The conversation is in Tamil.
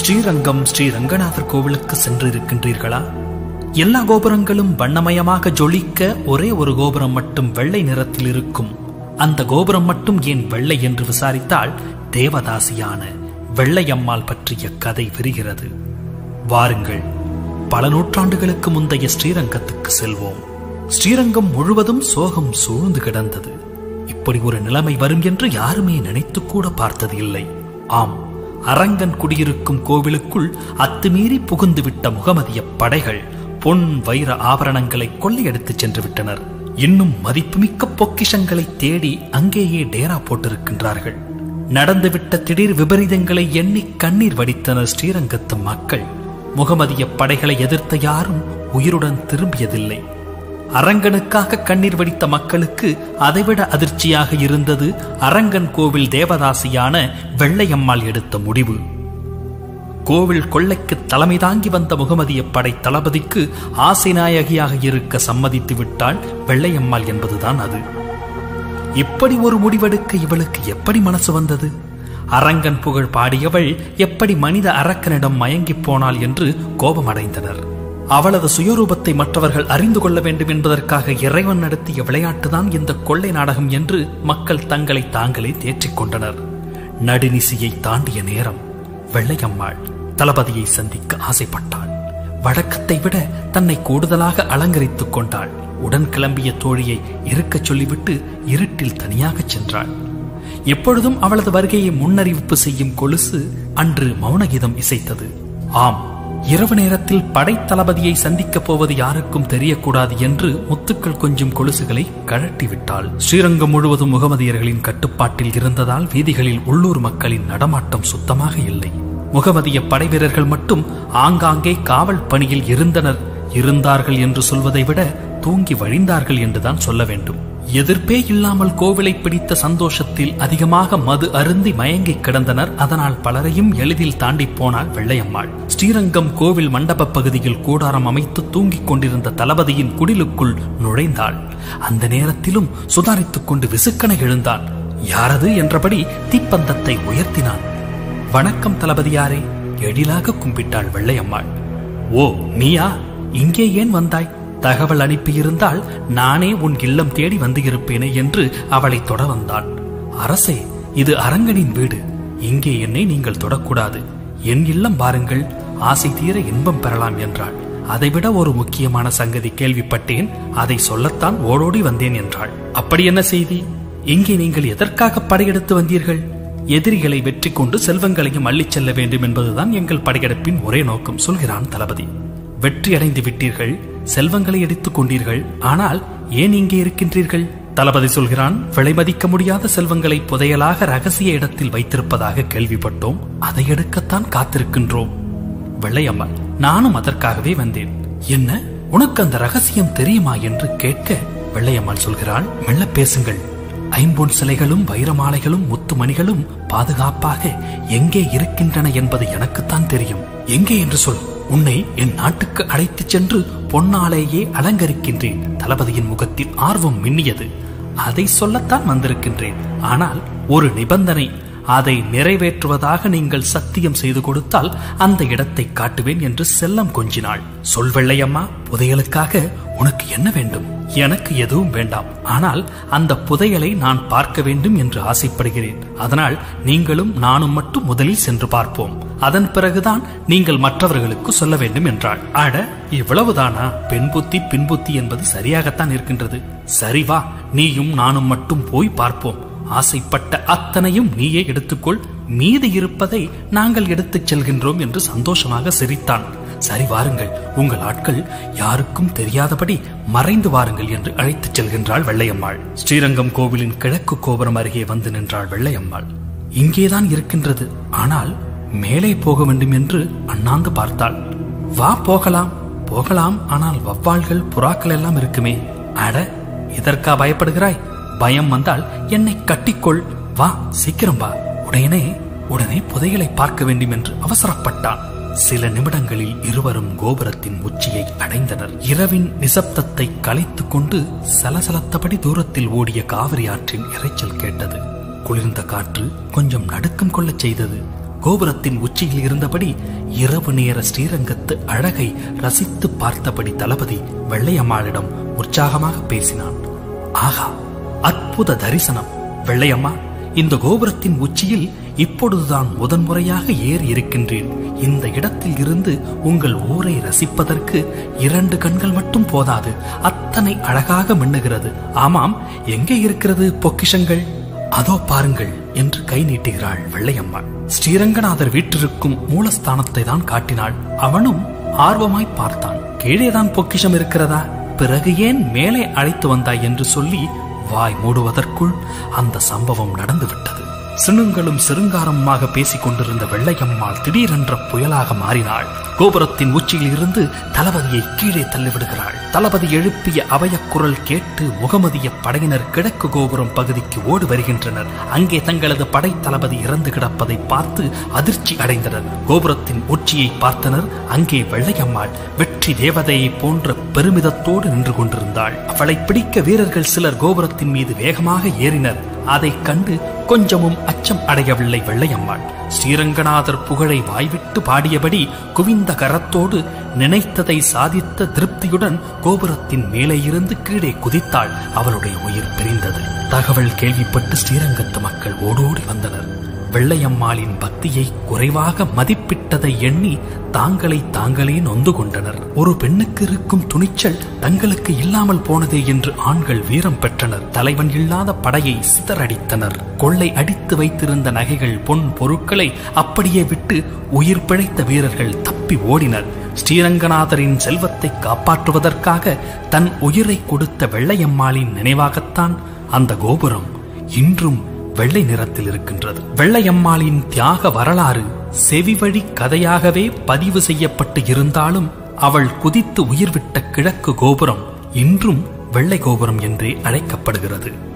ஸ்ரீரங்கம் ஸ்ரீ ரங்கநாதர் கோவிலுக்கு சென்று இருக்கின்றீர்களா எல்லா கோபுரங்களும் வண்ணமயமாக ஜொலிக்க ஒரே ஒரு கோபுரம் மட்டும் வெள்ளை நிறத்தில் இருக்கும் அந்த கோபுரம் மட்டும் ஏன் வெள்ளை என்று விசாரித்தால் தேவதாசியான வெள்ளையம்மாள் பற்றிய கதை விரிகிறது வாருங்கள் பல நூற்றாண்டுகளுக்கு முந்தைய ஸ்ரீரங்கத்துக்கு செல்வோம் ஸ்ரீரங்கம் முழுவதும் சோகம் சூழ்ந்து கிடந்தது இப்படி ஒரு நிலைமை வரும் என்று யாருமே நினைத்து கூட பார்த்தது இல்லை ஆம் அரங்கன் குடியிருக்கும் கோவிலுக்குள் அத்துமீறி புகுந்துவிட்ட முகமதிய படைகள் பொன் வைர ஆபரணங்களை கொள்ளையடித்துச் சென்று விட்டனர் இன்னும் மதிப்புமிக்க பொக்கிஷங்களை தேடி அங்கேயே டேரா போட்டிருக்கின்றார்கள் நடந்துவிட்ட திடீர் விபரீதங்களை எண்ணி கண்ணீர் வடித்தனர் ஸ்ரீரங்கத்து மக்கள் முகமதிய படைகளை எதிர்த்த யாரும் உயிருடன் திரும்பியதில்லை அரங்கனுக்காக கண்ணீர் வடித்த மக்களுக்கு அதைவிட அதிர்ச்சியாக இருந்தது அரங்கன் கோவில் தேவதாசியான வெள்ளையம்மாள் எடுத்த முடிவு கோவில் கொள்ளைக்கு தலைமை தாங்கி வந்த முகமதிய படை தளபதிக்கு ஆசை நாயகியாக இருக்க சம்மதித்து விட்டாள் வெள்ளையம்மாள் என்பதுதான் அது இப்படி ஒரு முடிவெடுக்க இவளுக்கு எப்படி மனசு வந்தது அரங்கன் புகழ் பாடியவள் எப்படி மனித அரக்கனிடம் மயங்கிப் போனாள் என்று கோபமடைந்தனர் அவளது சுயரூபத்தை மற்றவர்கள் அறிந்து கொள்ள வேண்டும் என்பதற்காக இறைவன் நடத்திய விளையாட்டுதான் இந்த கொள்ளை நாடகம் என்று மக்கள் தங்களை தாங்களே தேற்றிக் கொண்டனர் நடுநிசியை தாண்டிய நேரம் வெள்ளையம்மாள் தளபதியை சந்திக்க ஆசைப்பட்டாள் வழக்கத்தை விட தன்னை கூடுதலாக அலங்கரித்துக் கொண்டாள் உடன் கிளம்பிய தோழியை இருக்கச் சொல்லிவிட்டு இருட்டில் தனியாகச் சென்றாள் எப்பொழுதும் அவளது வருகையை முன்னறிவிப்பு செய்யும் கொலுசு அன்று மௌனகீதம் இசைத்தது ஆம் இரவு நேரத்தில் படைத்தளபதியை சந்திக்கப் போவது யாருக்கும் தெரியக்கூடாது என்று முத்துக்கள் கொஞ்சம் கொலுசுகளை கழட்டி விட்டாள் ஸ்ரீரங்கம் முழுவதும் முகமதியர்களின் கட்டுப்பாட்டில் இருந்ததால் வீதிகளில் உள்ளூர் மக்களின் நடமாட்டம் சுத்தமாக இல்லை முகமதிய படை வீரர்கள் மட்டும் ஆங்காங்கே காவல் பணியில் இருந்தனர் இருந்தார்கள் என்று சொல்வதை விட தூங்கி வழிந்தார்கள் என்றுதான் சொல்ல வேண்டும் எதிர்ப்பே இல்லாமல் கோவிலை பிடித்த சந்தோஷத்தில் அதிகமாக மது அருந்தி மயங்கி கிடந்தனர் அதனால் பலரையும் எளிதில் தாண்டி போனாள் வெள்ளையம்மாள் ஸ்ரீரங்கம் கோவில் மண்டப பகுதியில் கூடாரம் அமைத்து தூங்கிக் கொண்டிருந்த தளபதியின் குடிலுக்குள் நுழைந்தாள் அந்த நேரத்திலும் சுதாரித்துக் கொண்டு விசுக்கனை எழுந்தான் யாரது என்றபடி தீப்பந்தத்தை உயர்த்தினான் வணக்கம் தளபதியாரே எழிலாக கும்பிட்டாள் வெள்ளையம்மாள் ஓ நீயா இங்கே ஏன் வந்தாய் தகவல் அனுப்பியிருந்தால் நானே உன் இல்லம் தேடி வந்து இருப்பேனே என்று அவளை தொட வந்தான் அரசே இது அரங்கனின் வீடு இங்கே என்னை நீங்கள் தொடக்கூடாது என் இல்லம் பாருங்கள் ஆசை தீர இன்பம் பெறலாம் என்றாள் அதைவிட ஒரு முக்கியமான சங்கதி கேள்விப்பட்டேன் அதை சொல்லத்தான் ஓடோடி வந்தேன் என்றாள் அப்படி என்ன செய்தி இங்கே நீங்கள் எதற்காக படையெடுத்து வந்தீர்கள் எதிரிகளை வெற்றி கொண்டு செல்வங்களையும் அள்ளிச் செல்ல வேண்டும் என்பதுதான் எங்கள் படையெடுப்பின் ஒரே நோக்கம் சொல்கிறான் தளபதி வெற்றி அடைந்து விட்டீர்கள் செல்வங்களை எடுத்துக் கொண்டீர்கள் ஆனால் ஏன் இங்கே இருக்கின்றீர்கள் தளபதி சொல்கிறான் விலை மதிக்க முடியாத செல்வங்களை புதையலாக ரகசிய இடத்தில் வைத்திருப்பதாக கேள்விப்பட்டோம் அதை எடுக்கத்தான் காத்திருக்கின்றோம் வெள்ளையம்மாள் நானும் அதற்காகவே வந்தேன் என்ன உனக்கு அந்த ரகசியம் தெரியுமா என்று கேட்க வெள்ளையம்மாள் சொல்கிறாள் மெல்ல பேசுங்கள் ஐம்பொன் சிலைகளும் வைரமாலைகளும் முத்துமணிகளும் பாதுகாப்பாக எங்கே இருக்கின்றன என்பது எனக்குத்தான் தெரியும் எங்கே என்று சொல் உன்னை என் நாட்டுக்கு அழைத்துச் சென்று பொன்னாலேயே அலங்கரிக்கின்றேன் தளபதியின் முகத்தில் ஆர்வம் மின்னியது அதை சொல்லத்தான் வந்திருக்கின்றேன் ஆனால் ஒரு நிபந்தனை அதை நிறைவேற்றுவதாக நீங்கள் சத்தியம் செய்து கொடுத்தால் அந்த இடத்தை காட்டுவேன் என்று செல்லம் கொஞ்சினாள் சொல் வெள்ளையம்மா புதையலுக்காக உனக்கு என்ன வேண்டும் எனக்கு எதுவும் வேண்டாம் ஆனால் அந்த புதையலை நான் பார்க்க வேண்டும் என்று ஆசைப்படுகிறேன் அதனால் நீங்களும் நானும் மட்டும் முதலில் சென்று பார்ப்போம் அதன் பிறகுதான் நீங்கள் மற்றவர்களுக்கு சொல்ல வேண்டும் என்றாள் அட இவ்வளவுதானா பெண் புத்தி பின் புத்தி என்பது சரியாகத்தான் இருக்கின்றது சரி வா நீயும் நானும் மட்டும் போய் பார்ப்போம் ஆசைப்பட்ட அத்தனையும் நீயே எடுத்துக்கொள் மீதி இருப்பதை நாங்கள் எடுத்துச் செல்கின்றோம் என்று சந்தோஷமாக சிரித்தான் சரி வாருங்கள் உங்கள் ஆட்கள் யாருக்கும் தெரியாதபடி மறைந்து வாருங்கள் என்று அழைத்துச் செல்கின்றாள் வெள்ளையம்மாள் ஸ்ரீரங்கம் கோவிலின் கிழக்கு கோபுரம் அருகே வந்து நின்றாள் வெள்ளையம்மாள் இங்கேதான் இருக்கின்றது ஆனால் மேலே போக வேண்டும் என்று அண்ணாந்து பார்த்தாள் வா போகலாம் போகலாம் ஆனால் வவ்வாள்கள் புறாக்கள் எல்லாம் இருக்குமே அட இதற்கா பயப்படுகிறாய் பயம் வந்தால் என்னை கட்டிக்கொள் வா சீக்கிரம் வா உடனே உடனே புதையலை பார்க்க வேண்டும் என்று அவசரப்பட்டான் சில நிமிடங்களில் இருவரும் கோபுரத்தின் உச்சியை அடைந்தனர் இரவின் நிசப்தத்தை கலைத்துக் கொண்டு சலசலத்தபடி தூரத்தில் ஓடிய காவிரி ஆற்றின் இறைச்சல் கேட்டது குளிர்ந்த காற்று கொஞ்சம் நடுக்கம் கொள்ளச் செய்தது கோபுரத்தின் உச்சியில் இருந்தபடி இரவு நேர ஸ்ரீரங்கத்து அழகை ரசித்து பார்த்தபடி தளபதி வெள்ளையம்மாளிடம் உற்சாகமாக பேசினான் ஆகா அற்புத தரிசனம் வெள்ளையம்மா இந்த கோபுரத்தின் உச்சியில் இப்பொழுதுதான் முதன்முறையாக ஏறி இருக்கின்றேன் இந்த இடத்தில் இருந்து உங்கள் ஊரை ரசிப்பதற்கு இரண்டு கண்கள் மட்டும் போதாது அத்தனை அழகாக மின்னுகிறது ஆமாம் எங்கே இருக்கிறது பொக்கிஷங்கள் அதோ பாருங்கள் என்று கை நீட்டுகிறாள் வெள்ளையம்மாள் ஸ்ரீரங்கநாதர் வீட்டிற்கும் மூலஸ்தானத்தை தான் காட்டினாள் அவனும் ஆர்வமாய் பார்த்தான் கீழேதான் பொக்கிஷம் இருக்கிறதா பிறகு ஏன் மேலே அழைத்து வந்தாய் என்று சொல்லி வாய் மூடுவதற்குள் அந்த சம்பவம் நடந்துவிட்டது சினுங்களும் சிருங்காரமாக பேசிக் கொண்டிருந்த வெள்ளையம்மாள் திடீரென்ற புயலாக மாறினாள் கோபுரத்தின் உச்சியில் இருந்து தளபதியை கீழே தள்ளிவிடுகிறாள் தளபதி எழுப்பிய அபயக் குரல் கேட்டு முகமதிய படையினர் கிழக்கு கோபுரம் பகுதிக்கு ஓடி வருகின்றனர் அங்கே தங்களது படை தளபதி இறந்து கிடப்பதை பார்த்து அதிர்ச்சி அடைந்தனர் கோபுரத்தின் உச்சியை பார்த்தனர் அங்கே வெள்ளையம்மாள் வெற்றி தேவதையை போன்ற பெருமிதத்தோடு நின்று கொண்டிருந்தாள் அவளை பிடிக்க வீரர்கள் சிலர் கோபுரத்தின் மீது வேகமாக ஏறினர் அதைக் கண்டு கொஞ்சமும் அச்சம் அடையவில்லை வெள்ளையம்மாள் ஸ்ரீரங்கநாதர் புகழை வாய்விட்டு பாடியபடி குவிந்த கரத்தோடு நினைத்ததை சாதித்த திருப்தியுடன் கோபுரத்தின் மேலே இருந்து கீழே குதித்தாள் அவளுடைய உயிர் பிரிந்தது தகவல் கேள்விப்பட்டு ஸ்ரீரங்கத்து மக்கள் ஓடோடி வந்தனர் வெள்ளையம்மாளின் பக்தியை குறைவாக மதிப்பிட்டதை எண்ணி தாங்களை தாங்களே நொந்து கொண்டனர் ஒரு பெண்ணுக்கு இருக்கும் துணிச்சல் தங்களுக்கு இல்லாமல் போனதே என்று ஆண்கள் வீரம் பெற்றனர் தலைவன் இல்லாத படையை சிதறடித்தனர் கொள்ளை அடித்து வைத்திருந்த நகைகள் பொன் பொருட்களை அப்படியே விட்டு உயிர் பிழைத்த வீரர்கள் தப்பி ஓடினர் ஸ்ரீரங்கநாதரின் செல்வத்தை காப்பாற்றுவதற்காக தன் உயிரை கொடுத்த வெள்ளையம்மாளின் நினைவாகத்தான் அந்த கோபுரம் இன்றும் வெள்ளை நிறத்தில் இருக்கின்றது வெள்ளையம்மாளின் தியாக வரலாறு செவிவழி கதையாகவே பதிவு செய்யப்பட்டு இருந்தாலும் அவள் குதித்து உயிர்விட்ட கிழக்கு கோபுரம் இன்றும் வெள்ளை கோபுரம் என்றே அழைக்கப்படுகிறது